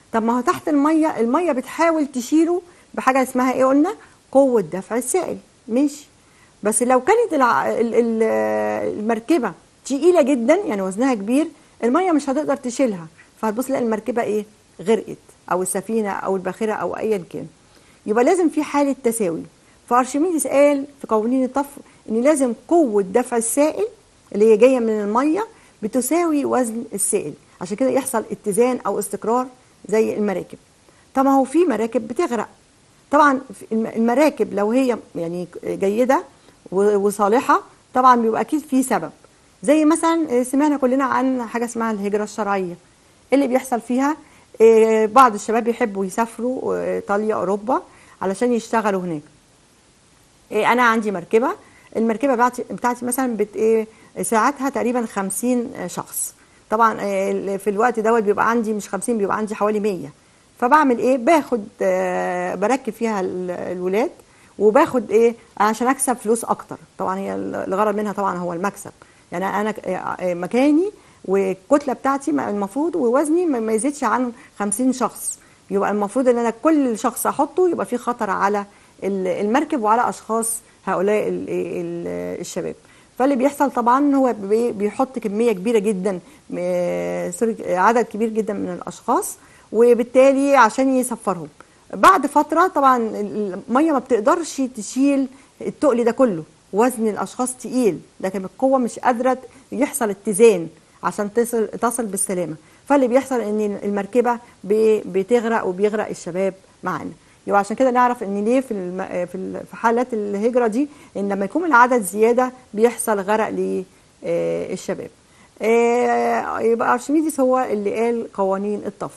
طب ما هو تحت الميه الميه بتحاول تشيله بحاجه اسمها ايه قلنا قوه دفع السائل ماشي بس لو كانت الع... ال- ال- المركبه تقيله جدا يعني وزنها كبير الميه مش هتقدر تشيلها فهتبص تلاقي المركبه ايه غرقت او السفينه او الباخره او ايا كان يبقى لازم في حاله تساوي فارشميدس قال في قوانين الطف ان لازم قوه دفع السائل اللي هي جايه من الميه بتساوي وزن السائل عشان كده يحصل اتزان او استقرار زي المراكب طب ما هو في مراكب بتغرق طبعا في الم- المراكب لو هي يعني جيده و- وصالحه طبعا بيبقى اكيد في سبب زي مثلا سمعنا كلنا عن حاجه اسمها الهجره الشرعيه اللي بيحصل فيها آه، بعض الشباب يحبوا يسافروا آه، ايطاليا اوروبا علشان يشتغلوا هناك إيه انا عندي مركبه المركبه بتاعتي بتاعتي مثلا بت ايه ساعتها تقريبا 50 شخص طبعا إيه في الوقت دوت بيبقى عندي مش 50 بيبقى عندي حوالي 100 فبعمل ايه باخد آه، بركب فيها ال- الولاد وباخد ايه عشان اكسب فلوس اكتر طبعا هي الغرض منها طبعا هو المكسب يعني انا ك- آه، مكاني والكتله بتاعتي المفروض ووزني ما ما يزيدش عن 50 شخص يبقى المفروض ان انا كل شخص احطه يبقى فيه خطر على ال- المركب وعلى اشخاص هؤلاء ال- ال- الشباب فاللي بيحصل طبعا هو بي- بيحط كميه كبيره جدا م- سوري عدد كبير جدا من الاشخاص وبالتالي عشان يسفرهم بعد فتره طبعا الميه ما بتقدرش تشيل التقل ده كله وزن الاشخاص تقيل لكن القوه مش قادره يحصل اتزان عشان تصل تصل بالسلامه فاللي بيحصل ان المركبه بي- بتغرق وبيغرق الشباب معانا يبقى عشان كده نعرف ان ليه في الم... في ال- في حالات الهجره دي ان لما يكون العدد زياده بيحصل غرق للشباب يبقى ارشميدس هو اللي قال قوانين الطف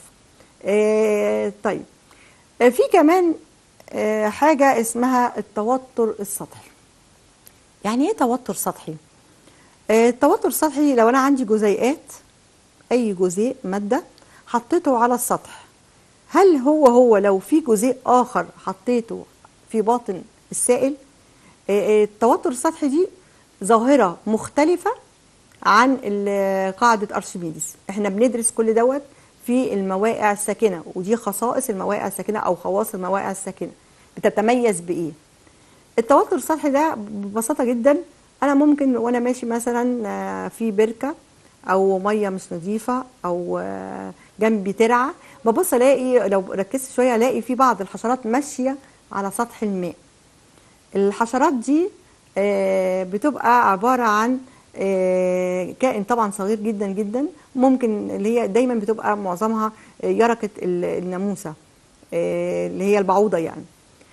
آه، طيب آه، في كمان آه، حاجه اسمها التوتر السطحي يعني ايه توتر سطحي آه، التوتر السطحي لو انا عندي جزيئات اي جزيء ماده حطيته على السطح هل هو هو لو في جزيء اخر حطيته في باطن السائل آه، آه، التوتر السطحي دي ظاهره مختلفه عن ال- قاعده ارشميدس احنا بندرس كل دوت في المواقع الساكنه ودي خصائص المواقع الساكنه او خواص المواقع الساكنه بتتميز بايه التوتر السطحي ده ببساطه جدا انا ممكن وانا ماشي مثلا آه، في بركه او ميه مش نظيفه او آه، جنبي ترعه ببص الاقي لو ركزت شويه الاقي في بعض الحشرات ماشيه على سطح الماء الحشرات دي آه، بتبقى عباره عن آه، كائن طبعا صغير جدا جدا ممكن اللي هي دايما بتبقى معظمها آه، يركه ال- الناموسه آه، اللي هي البعوضه يعني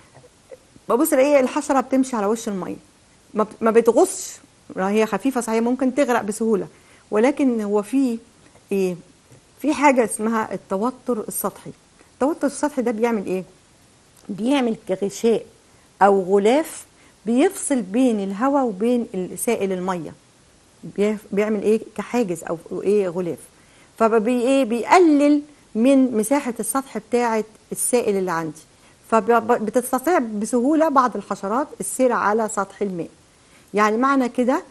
ببص الاقي الحشره بتمشي على وش الميه ما بت- ما بتغصش هي خفيفه صحيح ممكن تغرق بسهوله ولكن هو في ايه في حاجه اسمها التوتر السطحي التوتر السطحي ده بيعمل ايه بيعمل كغشاء او غلاف بيفصل بين الهواء وبين سائل الميه بيف- بيعمل ايه كحاجز او ايه غلاف فبي ايه بيقلل من مساحه السطح بتاعه السائل اللي عندي فبتستطيع بسهوله بعض الحشرات السير على سطح الماء يعني معنى كده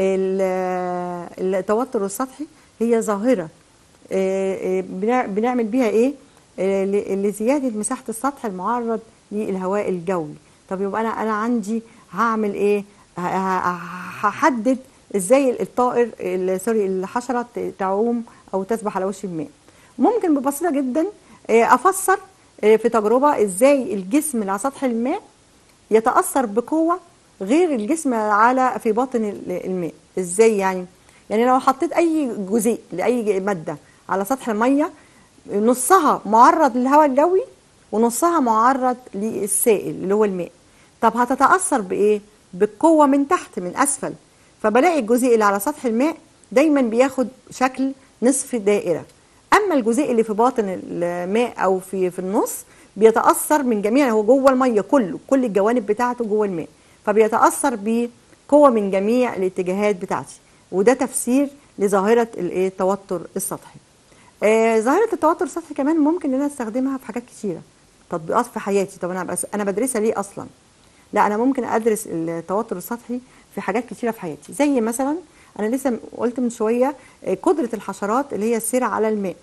ال- التوتر السطحي هي ظاهره آه، آه، بنع- بنعمل بيها ايه آه، ل- لزياده مساحه السطح المعرض للهواء الجوي طب يبقى انا انا عندي هعمل ايه ه- ه- هحدد ازاي الطائر ال- سوري الحشره ت- تعوم او تسبح على وش الماء ممكن ببساطه جدا آه، افسر آه، في تجربه ازاي الجسم اللي على سطح الماء يتاثر بقوه غير الجسم على في باطن ال- الماء ازاي يعني يعني لو حطيت اي جزيء لاي ماده على سطح الميه نصها معرض للهواء الجوي ونصها معرض للسائل اللي هو الماء طب هتتاثر بايه بالقوه من تحت من اسفل فبلاقي الجزيء اللي على سطح الماء دايما بياخد شكل نصف دائره اما الجزيء اللي في باطن الماء او في في النص بيتاثر من جميع هو جوه الميه كله كل الجوانب بتاعته جوه الماء فبيتاثر بقوه من جميع الاتجاهات بتاعتي وده تفسير لظاهره الايه التوتر السطحي آه ظاهره التوتر السطحي كمان ممكن ان انا استخدمها في حاجات كتيره تطبيقات في حياتي طب انا بس انا بدرسها ليه اصلا لا انا ممكن ادرس التوتر السطحي في حاجات كتيره في حياتي زي مثلا انا لسه قلت من شويه آه، قدره الحشرات اللي هي السير على الماء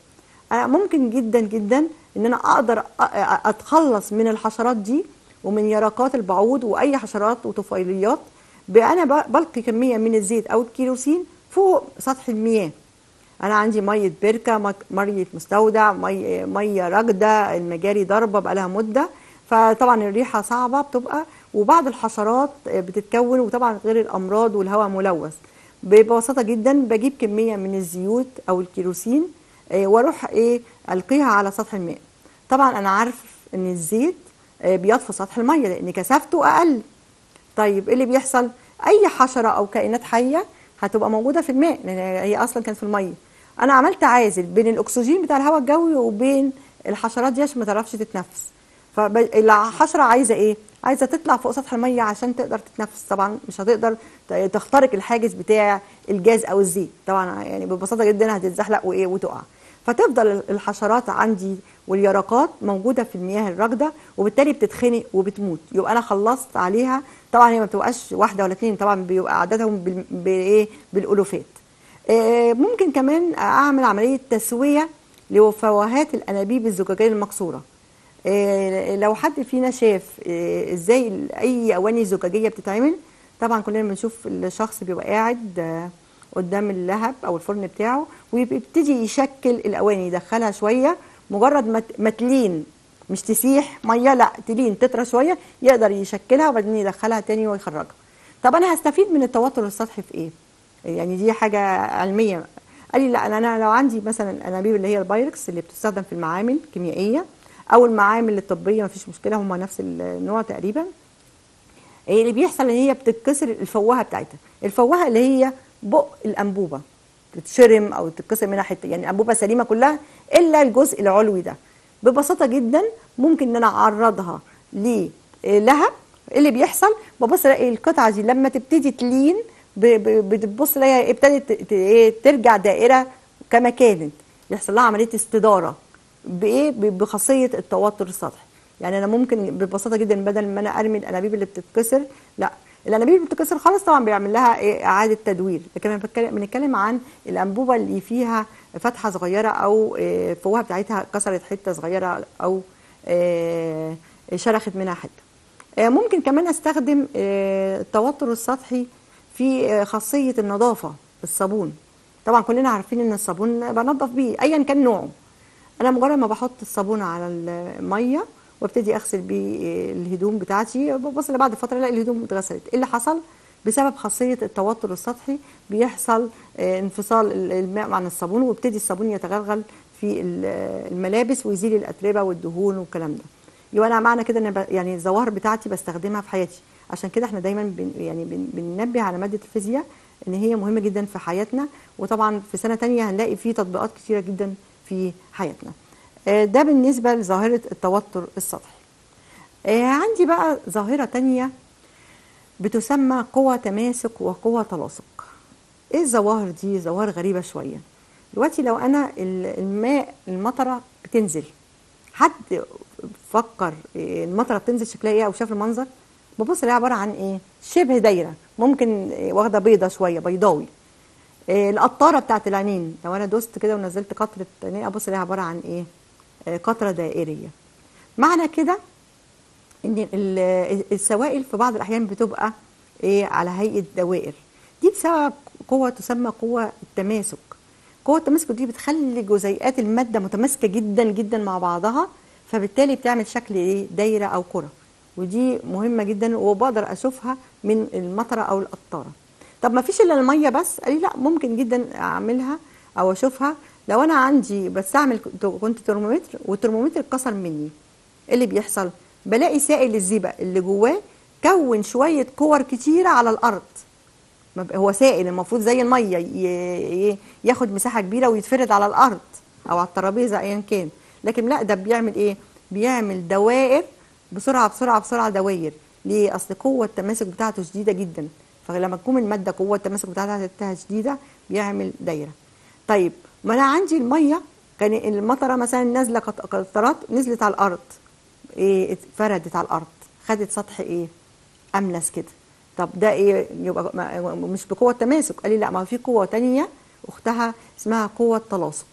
أنا ممكن جدا جدا ان انا اقدر أ- أ- اتخلص من الحشرات دي ومن يرقات البعوض واي حشرات وطفيليات بانا ب- بلقي كميه من الزيت او الكيروسين فوق سطح المياه انا عندي ميه بركه مك- ميه مستودع ميه ميه راكده المجاري ضاربه بقالها مده فطبعا الريحه صعبه بتبقى وبعض الحشرات بتتكون وطبعا غير الامراض والهواء ملوث ببساطه جدا بجيب كميه من الزيوت او الكيروسين آه، واروح ايه القيها على سطح الماء طبعا انا عارف ان الزيت آه، بيطفو سطح الميه لان كثافته اقل طيب ايه اللي بيحصل اي حشره او كائنات حيه هتبقى موجوده في الماء لان هي اصلا كانت في الميه انا عملت عازل بين الاكسجين بتاع الهواء الجوي وبين الحشرات دي عشان ما تعرفش تتنفس فالحشره عايزه ايه عايزه تطلع فوق سطح الميه عشان تقدر تتنفس طبعا مش هتقدر ت- تخترق الحاجز بتاع الجاز او الزيت طبعا يعني ببساطه جدا هتتزحلق وايه وتقع فتفضل الحشرات عندي واليرقات موجوده في المياه الراكده وبالتالي بتتخنق وبتموت يبقى انا خلصت عليها طبعا هي ما بتبقاش واحده ولا اتنين طبعا بيبقى عددهم بال- بايه بالالوفات آه، ممكن كمان اعمل عمليه تسويه لفوهات الانابيب الزجاجيه المكسوره آه، لو حد فينا شاف آه، ازاي ال- اي اواني زجاجيه بتتعمل طبعا كلنا بنشوف الشخص بيبقى قاعد آه، قدام اللهب او الفرن بتاعه ويبتدي يشكل الاواني يدخلها شويه مجرد ما ت- ما تلين مش تسيح ميه لا تلين تطرى شويه يقدر يشكلها وبعدين يدخلها تاني ويخرجها طب انا هستفيد من التوتر السطحي في ايه يعني دي حاجه علميه قال لي لا انا أنا لو عندي مثلا الانابيب اللي هي البايركس اللي بتستخدم في المعامل الكيميائيه او المعامل الطبيه مفيش مشكله هم نفس النوع تقريبا ايه اللي بيحصل ان هي بتتكسر الفوهه بتاعتها الفوهه اللي هي بق الانبوبه تتشرم او تتكسر منها حته يعني الانبوبه سليمه كلها الا الجزء العلوي ده ببساطه جدا ممكن ان انا اعرضها للهب إيه اللي بيحصل ببص الاقي القطعه دي لما تبتدي تلين ب- ب- بتبص الاقيها ابتدت ت- ت- إيه ترجع دائره كما كانت يحصل لها عمليه استداره بايه ب- بخاصيه التوتر السطحي يعني انا ممكن ببساطه جدا بدل ما انا ارمي الانابيب اللي بتتكسر لا الانابيب اللي بتتكسر خالص طبعا بيعمل لها إيه اعاده تدوير لكن انا بتكلم بنتكلم عن الانبوبه اللي فيها فتحه صغيره او إيه الفوهه بتاعتها كسرت حته صغيره او إيه شرخت منها حته آه، ممكن كمان استخدم آه، التوتر السطحي في آه، خاصيه النظافه الصابون طبعا كلنا عارفين ان الصابون بنضف بيه ايا كان نوعه انا مجرد ما بحط الصابون على الميه وابتدي اغسل بيه آه، الهدوم بتاعتي ببص بعد فتره الاقي الهدوم اتغسلت ايه اللي حصل بسبب خاصيه التوتر السطحي بيحصل آه، انفصال ال- الماء عن الصابون ويبتدي الصابون يتغلغل في ال- الملابس ويزيل الاتربه والدهون والكلام ده يبقى انا معنى كده ان ب- يعني الظواهر بتاعتي بستخدمها في حياتي عشان كده احنا دايما بن يعني بن بننبه على ماده الفيزياء ان هي مهمه جدا في حياتنا وطبعا في سنه تانية هنلاقي فيه تطبيقات كتيره جدا في حياتنا آه، ده بالنسبه لظاهره التوتر السطحي آه، عندي بقى ظاهره تانية بتسمى قوى تماسك وقوى تلاصق ايه الظواهر دي ظواهر غريبه شويه دلوقتي لو انا ال- الماء المطره بتنزل حد فكر إيه المطره بتنزل شكلها ايه او شاف المنظر ببص الاقيها عباره عن ايه شبه دايره ممكن إيه واخده بيضه شويه بيضاوي إيه القطاره بتاعت العينين لو انا دوست كده ونزلت قطره عينين ابص الاقيها عباره عن ايه آه، قطره دائريه معنى كده ان ال- السوائل في بعض الاحيان بتبقى ايه على هيئه دوائر دي بسبب قوه تسمى قوه التماسك قوه التماسك دي بتخلي جزيئات الماده متماسكه جدا جدا مع بعضها فبالتالي بتعمل شكل ايه دايره او كره ودي مهمه جدا وبقدر اشوفها من المطره او القطاره طب ما فيش الا الميه بس قال لي لا ممكن جدا اعملها او اشوفها لو انا عندي بستعمل كنت ترمومتر والترمومتر اتكسر مني ايه اللي بيحصل بلاقي سائل الزئبق اللي جواه كون شويه كور كتيره على الارض ما ب- هو سائل المفروض زي الميه ي- ي- ياخد مساحه كبيره ويتفرد على الارض او على الترابيزه ايا كان لكن لا ده بيعمل ايه بيعمل دوائر بسرعه بسرعه بسرعه دواير ليه اصل قوه التماسك بتاعته شديده جدا فلما تكون الماده قوه التماسك بتاعتها شديده بيعمل دايره طيب ما انا عندي الميه كان المطره مثلا نازله قط- قطرات نزلت على الارض ايه اتفردت على الارض خدت سطح ايه املس كده طب ده ايه يبقى ما- مش بقوه تماسك قال لي لا ما في قوه تانية اختها اسمها قوه تلاصق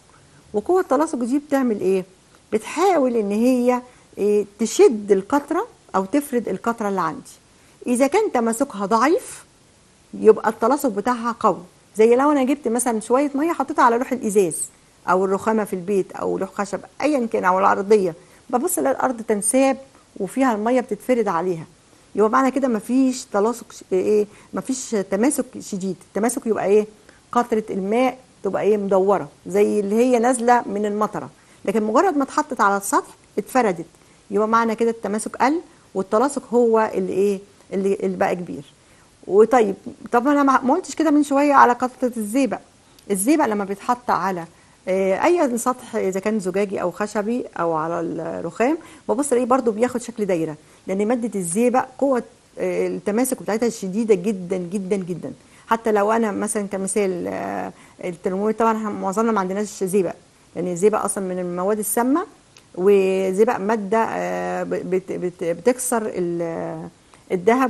وقوه التلاصق دي بتعمل ايه بتحاول ان هي إيه تشد القطره او تفرد القطره اللي عندي اذا كان تماسكها ضعيف يبقى التلاصق بتاعها قوي زي لو انا جبت مثلا شويه ميه حطيتها على لوح الازاز او الرخامه في البيت او لوح خشب ايا كان او الارضيه ببص الاقي الارض تنساب وفيها الميه بتتفرد عليها يبقى معنى كده مفيش تلاصق ش- ايه مفيش تماسك شديد التماسك يبقى ايه قطره الماء تبقى ايه مدوره زي اللي هي نازله من المطره لكن مجرد ما اتحطت على السطح اتفردت يبقى معنى كده التماسك قل والتلاصق هو اللي ايه اللي, اللي بقى كبير وطيب طب انا ما ما قلتش كده من شويه على قطره الزيبق الزيبق لما بيتحط على آه، اي سطح اذا كان زجاجي او خشبي او على الرخام ببص الاقيه برضو بياخد شكل دايره لان ماده الزيبق قوه آه، التماسك بتاعتها شديده جدا جدا جدا حتى لو انا مثلا كمثال آه، الترمومتر طبعا إحنا معظمنا ما عندناش زيبق لان الزيبق اصلا من المواد السامه وزيبق ماده آه، بت- بت- بتكسر ال- الذهب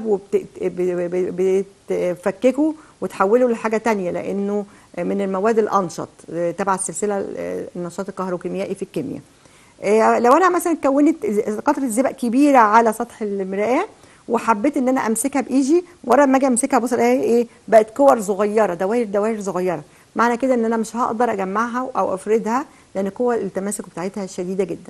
وبتفككه وتحوله لحاجه تانية لانه من المواد الانشط آه، تبع السلسله آه، النشاط الكهروكيميائي في الكيمياء آه، لو انا مثلا كونت قطره زئبق كبيره على سطح المرآه وحبيت ان انا امسكها بايدي ورا ما اجي امسكها بص الاقي ايه بقت كور صغيره دوائر دوائر صغيره معنى كده ان انا مش هقدر اجمعها او افردها لان قوه التماسك بتاعتها شديده جدا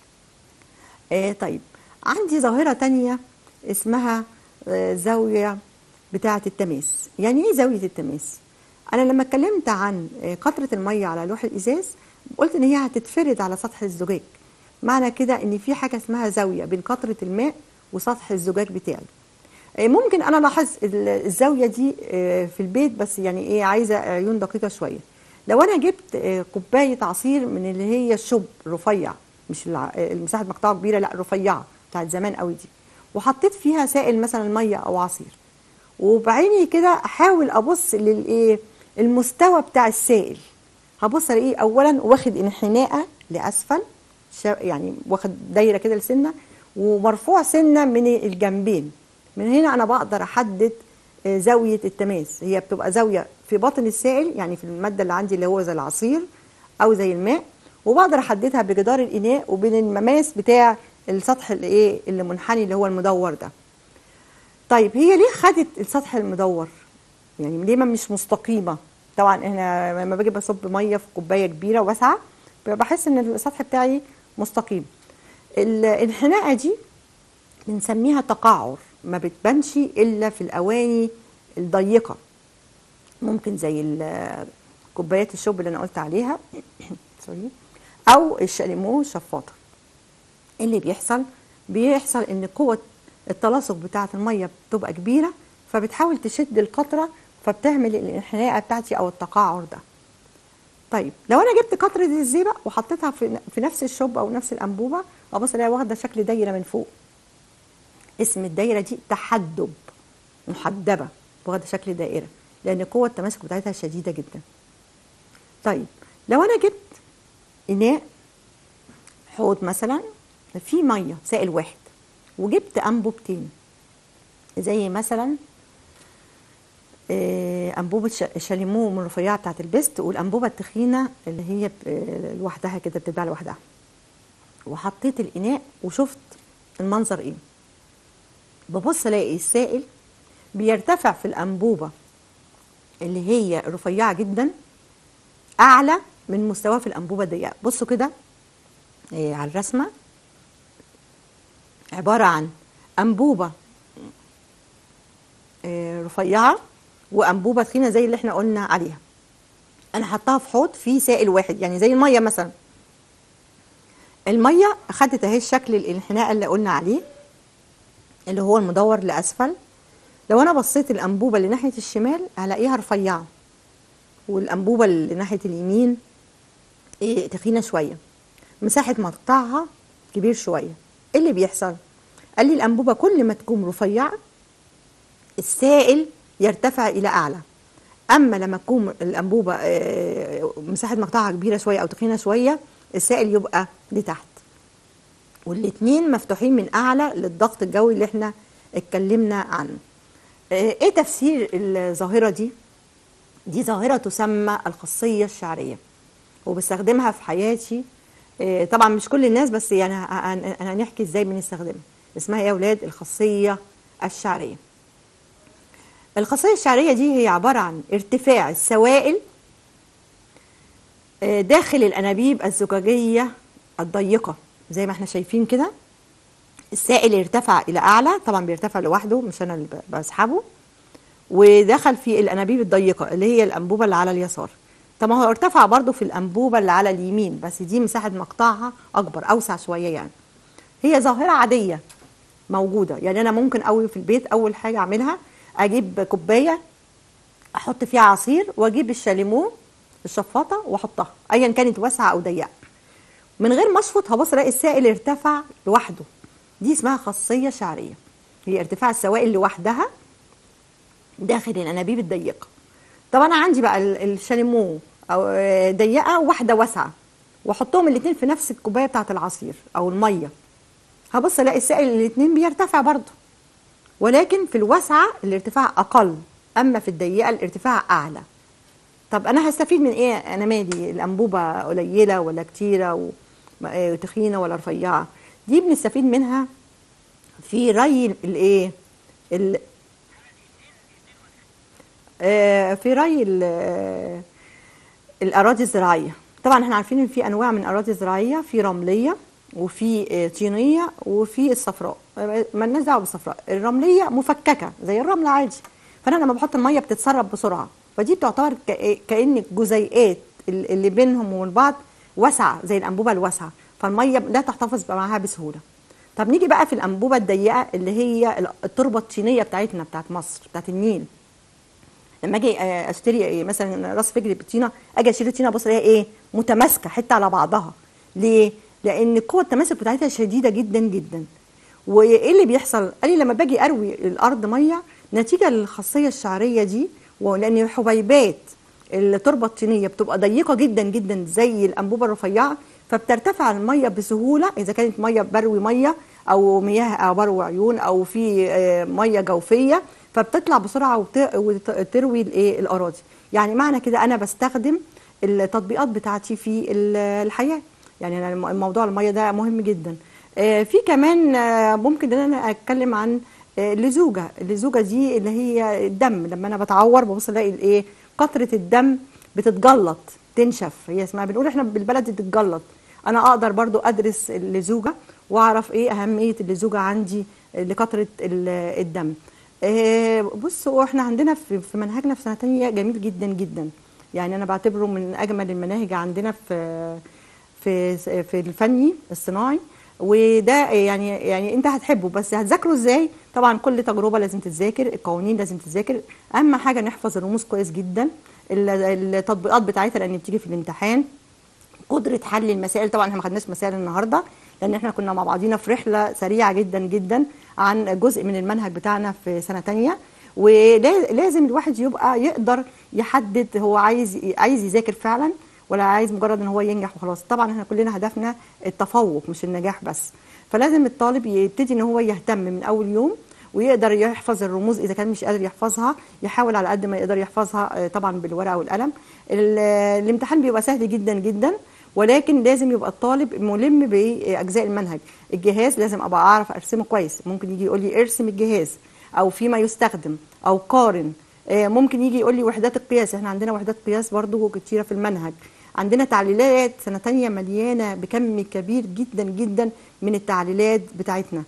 آه طيب عندي ظاهرة تانية اسمها آه زاوية بتاعة التماس يعني ايه زاوية التماس انا لما اتكلمت عن آه قطرة المية على لوح الازاز قلت ان هي هتتفرد على سطح الزجاج معنى كده ان في حاجة اسمها زاوية بين قطرة الماء وسطح الزجاج بتاعي آه، ممكن انا الاحظ ال- الزاويه دي آه، في البيت بس يعني ايه عايزه عيون دقيقه شويه لو انا جبت آه، كوبايه عصير من اللي هي الشوب رفيع مش الع- آه، المساحه مقطعه كبيره لا رفيعه بتاعت زمان قوي دي وحطيت فيها سائل مثلا ميه او عصير وبعيني كده احاول ابص للايه المستوى بتاع السائل هبص الاقيه اولا واخد انحناءه لاسفل شا- يعني واخد دايره كده لسنه ومرفوع سنه من الجنبين من هنا انا بقدر احدد آه، زاويه التماس هي بتبقى زاويه في باطن السائل يعني في الماده اللي عندي اللي هو زي العصير او زي الماء وبقدر احددها بجدار الاناء وبين المماس بتاع السطح اللي ايه اللي منحني اللي هو المدور ده طيب هي ليه خدت السطح المدور يعني ليه ما مش مستقيمه طبعا احنا لما باجي بصب ميه في كوبايه كبيره واسعه بحس ان السطح بتاعي مستقيم الانحناءه دي بنسميها تقعر ما بتبانش الا في الاواني الضيقه ممكن زي ال- كوبايات الشوب اللي انا قلت عليها سوري او الشاليمو الشفاطه إيه اللي بيحصل بيحصل ان قوه التلاصق بتاعه الميه بتبقى كبيره فبتحاول تشد القطره فبتعمل الانحناء بتاعتي او التقعر ده طيب لو انا جبت قطره الزئبق وحطيتها في في نفس الشوب او نفس الانبوبه ابص الاقيها واخده شكل دايره من فوق اسم الدايره دي تحدب محدبه واخده شكل دائره لان قوه التماسك بتاعتها شديده جدا طيب لو انا جبت اناء حوض مثلا فيه ميه سائل واحد وجبت انبوبتين زي مثلا آه، انبوبه ش- شاليمو من الرفيعه بتاعت البست والانبوبه التخينه اللي هي ب- آه، لوحدها كده بتتباع لوحدها وحطيت الاناء وشفت المنظر ايه ببص الاقي السائل بيرتفع في الانبوبه اللي هي رفيعه جدا اعلى من مستواه في الانبوبه الضيقه بصوا كده إيه على الرسمه عباره عن انبوبه إيه رفيعه وانبوبه تخينه زي اللي احنا قلنا عليها انا حطاها في حوض فيه سائل واحد يعني زي الميه مثلا الميه خدت اهي الشكل الانحناء اللي قلنا عليه اللي هو المدور لاسفل لو انا بصيت الانبوبه اللي ناحيه الشمال هلاقيها رفيعه والانبوبه اللي ناحيه اليمين ايه تخينه شويه مساحه مقطعها كبير شويه ايه اللي بيحصل قال لي الانبوبه كل ما تكون رفيعه السائل يرتفع الى اعلى اما لما تكون الانبوبه آه، مساحه مقطعها كبيره شويه او تخينه شويه السائل يبقى لتحت والاتنين مفتوحين من اعلى للضغط الجوي اللي احنا اتكلمنا عنه آه، ايه تفسير الظاهره دي دي ظاهره تسمى الخاصيه الشعريه وبستخدمها في حياتي آه، طبعا مش كل الناس بس يعني ه- هن- هنحكي ازاي بنستخدمها اسمها ايه يا اولاد الخاصيه الشعريه الخاصيه الشعريه دي هي عباره عن ارتفاع السوائل آه، داخل الانابيب الزجاجيه الضيقه زي ما احنا شايفين كده السائل يرتفع الى اعلى طبعا بيرتفع لوحده مش انا اللي ب- بسحبه ودخل في الانابيب الضيقه اللي هي الانبوبه اللي على اليسار طب ما هو ارتفع برضو في الانبوبه اللي على اليمين بس دي مساحه مقطعها اكبر اوسع شويه يعني هي ظاهره عاديه موجوده يعني انا ممكن قوي في البيت اول حاجه اعملها اجيب كوبايه احط فيها عصير واجيب الشاليمو الشفاطه واحطها ايا كانت واسعه او ضيقه من غير ما اشفط هبص الاقي السائل ارتفع لوحده دي اسمها خاصيه شعريه هي ارتفاع السوائل لوحدها داخل الانابيب الضيقه طب انا عندي بقى ال- الشاليمو او آه، ضيقه وواحده واسعه واحطهم الاثنين في نفس الكوبايه بتاعه العصير او الميه هبص الاقي السائل الاثنين بيرتفع برضه ولكن في الواسعه الارتفاع اقل اما في الضيقه الارتفاع اعلى طب انا هستفيد من ايه انا مالي الانبوبه قليله ولا كتيره و- آه، تخينه ولا رفيعه دي بنستفيد منها في ري الايه ال- آه، في ري ال- آه، الاراضي الزراعيه طبعا احنا عارفين ان في انواع من الاراضي الزراعيه في رمليه وفي آه، طينيه وفي الصفراء آه، مالناش دعوه بالصفراء الرمليه مفككه زي الرمل عادي فانا لما بحط الميه بتتسرب بسرعه فدي بتعتبر ك- كان جزيئات ال- اللي بينهم وبين بعض واسعه زي الانبوبه الواسعه فالميه لا تحتفظ معاها بسهوله طب نيجي بقى في الانبوبه الضيقه اللي هي التربه الطينيه بتاعتنا بتاعت مصر بتاعت النيل لما اجي آه، اشتري آه، مثلا راس فجر بالطينه اجي اشتري الطينه ابص الاقيها ايه متماسكه حته على بعضها ليه لان قوه التماسك بتاعتها شديده جدا جدا وايه اللي بيحصل قال لي لما باجي اروي الارض ميه نتيجه للخاصيه الشعريه دي ولان حبيبات التربه الطينيه بتبقى ضيقه جدا جدا زي الانبوبه الرفيعه فبترتفع الميه بسهوله اذا كانت ميه بروي ميه او مياه او بروي عيون او في آه، ميه جوفيه فبتطلع بسرعه وت- وتروي الايه الاراضي يعني معنى كده انا بستخدم التطبيقات بتاعتي في ال- الحياه يعني أنا الم- الموضوع الميه ده مهم جدا آه، في كمان آه، ممكن ان انا اتكلم عن آه، اللزوجه اللزوجه دي اللي هي الدم لما انا بتعور ببص الاقي الايه قطره الدم بتتجلط تنشف هي اسمها بنقول احنا بالبلد تتجلط انا اقدر برضو ادرس اللزوجه واعرف ايه اهميه اللزوجه عندي لقطره ال- الدم آه، بصوا احنا عندنا في في منهجنا في سنه تانية جميل جدا جدا يعني انا بعتبره من اجمل المناهج عندنا في في في الفني الصناعي وده يعني يعني انت هتحبه بس هتذاكره ازاي طبعا كل تجربه لازم تتذاكر القوانين لازم تتذاكر اهم حاجه نحفظ الرموز كويس جدا ال- التطبيقات بتاعتها لان بتيجي في الامتحان قدره حل المسائل طبعا احنا ما خدناش مسائل النهارده لان احنا كنا مع بعضينا في رحله سريعه جدا جدا عن جزء من المنهج بتاعنا في سنه تانية ولازم الواحد يبقى يقدر يحدد هو عايز عايز يذاكر فعلا ولا عايز مجرد ان هو ينجح وخلاص طبعا احنا كلنا هدفنا التفوق مش النجاح بس فلازم الطالب يبتدي ان هو يهتم من اول يوم ويقدر يحفظ الرموز اذا كان مش قادر يحفظها يحاول على قد ما يقدر يحفظها آه، طبعا بالورقه والقلم ال- الامتحان بيبقى سهل جدا جدا ولكن لازم يبقى الطالب ملم باجزاء المنهج الجهاز لازم ابقى اعرف ارسمه كويس ممكن يجي يقول لي ارسم الجهاز او فيما يستخدم او قارن آه، ممكن يجي يقول لي وحدات القياس احنا عندنا وحدات قياس برضو كتيره في المنهج عندنا تعليلات سنه تانية مليانه بكم كبير جدا جدا من التعليلات بتاعتنا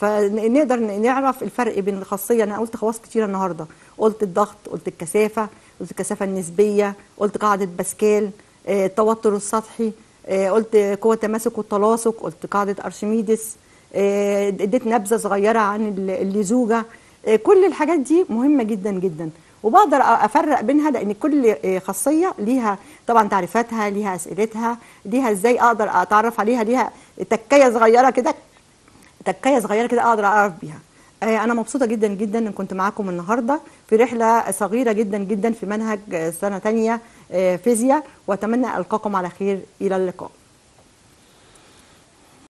فنقدر نعرف الفرق بين الخاصيه انا قلت خواص كتيره النهارده قلت الضغط قلت الكثافه قلت الكثافه النسبيه قلت قاعده باسكال آه، التوتر السطحي آه، قلت قوه التماسك والتلاصق قلت قاعده ارشميدس آه، اديت نبذه صغيره عن ال- اللزوجه آه، كل الحاجات دي مهمه جدا جدا وبقدر أ- افرق بينها لان كل آه، خاصيه ليها طبعا تعريفاتها ليها اسئلتها ليها ازاي اقدر اتعرف عليها ليها تكايه صغيره كده تكايه صغيره كده اقدر اعرف بيها آه، انا مبسوطه جدا جدا ان كنت معاكم النهارده في رحله صغيره جدا جدا في منهج آه، سنه تانية آه، فيزياء واتمنى القاكم على خير الى اللقاء